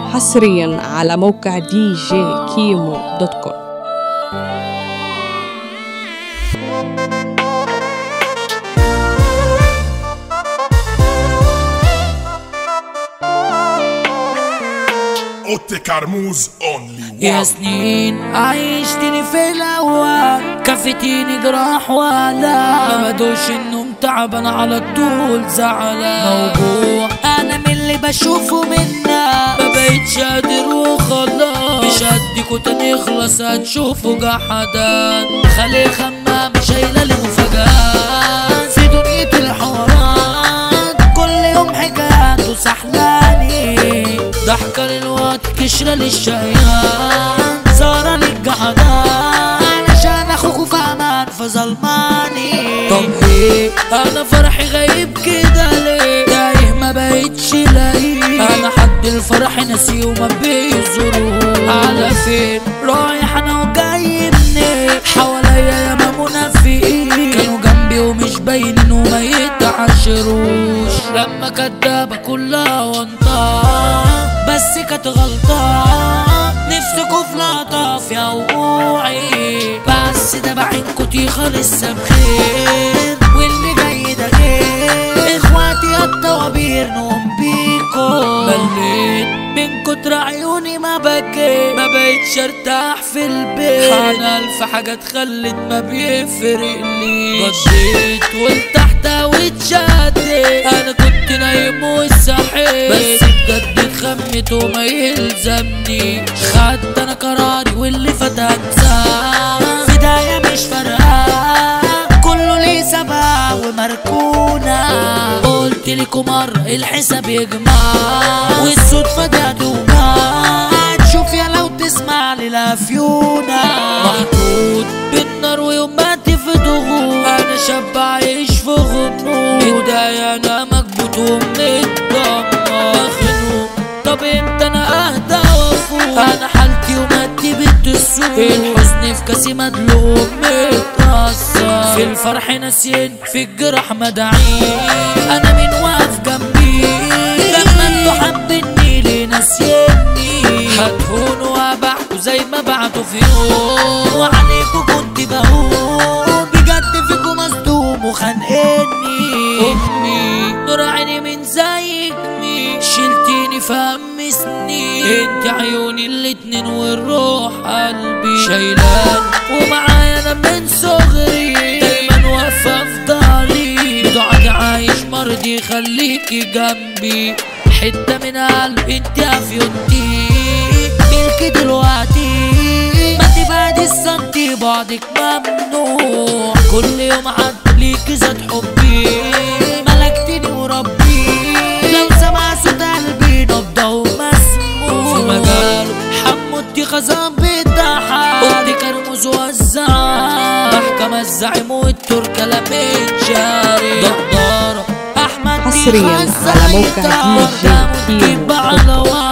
حصريا على موقع دي جي كيمو دوت كوم اوتي كرموز اونلي يا سنين عايشتني في الاول كفتيني جراح ولا ما بدوش النوم تعبان على طول زعلان موجوع انا من اللي بشوفه منا ما بقيتش قادر وخلاص مش هديكوا تاني يخلص هتشوفوا جحدان خلي خمام شايله لي مفاجآت في دنيا الحوارات كل يوم حكايات وسحلاني ضحكة للوقت كشرة للشقيان زارة للجحدان علشان اخوكوا في امان فظلماني طب ايه انا فرحي غايب كده ليه تايه ما بقيتش لاقيه انا حد الفرح ناسيه وما بيزوروه على فين رايح انا وجاي منين حواليا ياما منافقين كانوا جنبي ومش باينين وما يتعاشروش لما كدابة كلها وانطار بس كانت غلطان نفسكوا في لطف يا وقوعي بس ده بعينكوا تيخة لسه بخير واللي جاي ده غير اخواتي الطوابير نوم بيكو مليت من كتر عيوني ما بكيت ما بقيتش ارتاح في البيت انا الف حاجة اتخلت ما بيفرق لي غديت والتحت واتشدت انا كنت نايم وصحيت بس بجد اتخمت وما يلزمني خدت انا قراري واللي فات انساه بداية مش فارقة كله ليه سبب ومركونة قلت لكم مرة الحساب يجمع والصدفة ده توجع تشوف يا لو تسمع للافيونة محطوط بالنار ويوم ما في ضغوط انا شاب عايش في غموض ايديا انا مكبوت ومتدمر مخنوق طب امتى انا اهدى وافوق انا حالتي ومادي بنت السوق الحزن في كاسي مدلوق متأثر في الفرح ناسين في الجرح مدعين انا مين واقف جنبي لما انتوا حابيني ليه ناسيني هتهون وابعكوا زي ما بعتوا في يوم وعليكوا كنت بهون بجد فيكوا مصدوم وخانقني امي نور عيني من زيك مين شلتيني فهمسني انت عيوني الاتنين والروح قلبي شايلان ومعايا انا من صغري دايما واقفه في ضهري بدعك عايش مرضي خليكي جنبي حته من قلبي انت افيونتي ملكي دلوقتي ما تبعدي السنتي بعدك ممنوع كل يوم عد ليكي زاد حبي ملكتني وربي لو سمع صوت قلبي نبضة ومسموع في مجاله حمودتي خزان بيضحك قلت كرموز وزع محكمة الزعيم والتركة لميت جاري دقدارة أحمد حصرياً على موقع دي جي كيمو دوت كوم. على